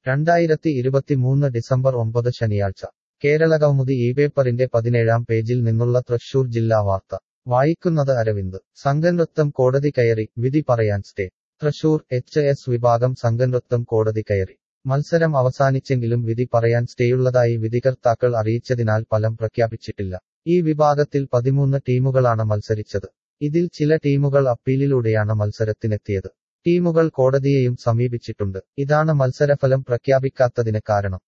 രണ്ടായിരത്തി ഇരുപത്തിമൂന്ന് ഡിസംബർ ഒമ്പത് ശനിയാഴ്ച കേരളകൗമുദി ഈ പേപ്പറിന്റെ പതിനേഴാം പേജിൽ നിന്നുള്ള തൃശൂർ ജില്ലാ വാർത്ത വായിക്കുന്നത് അരവിന്ദ് സംഘനൃത്തം കോടതി കയറി വിധി പറയാൻ സ്റ്റേ തൃശൂർ എച്ച് എസ് വിഭാഗം സംഘനൃത്തം കോടതി കയറി മത്സരം അവസാനിച്ചെങ്കിലും വിധി പറയാൻ സ്റ്റേയുള്ളതായി വിധികർത്താക്കൾ അറിയിച്ചതിനാൽ ഫലം പ്രഖ്യാപിച്ചിട്ടില്ല ഈ വിഭാഗത്തിൽ പതിമൂന്ന് ടീമുകളാണ് മത്സരിച്ചത് ഇതിൽ ചില ടീമുകൾ അപ്പീലിലൂടെയാണ് മത്സരത്തിനെത്തിയത് ടീമുകൾ കോടതിയെയും സമീപിച്ചിട്ടുണ്ട് ഇതാണ് മത്സരഫലം പ്രഖ്യാപിക്കാത്തതിന് കാരണം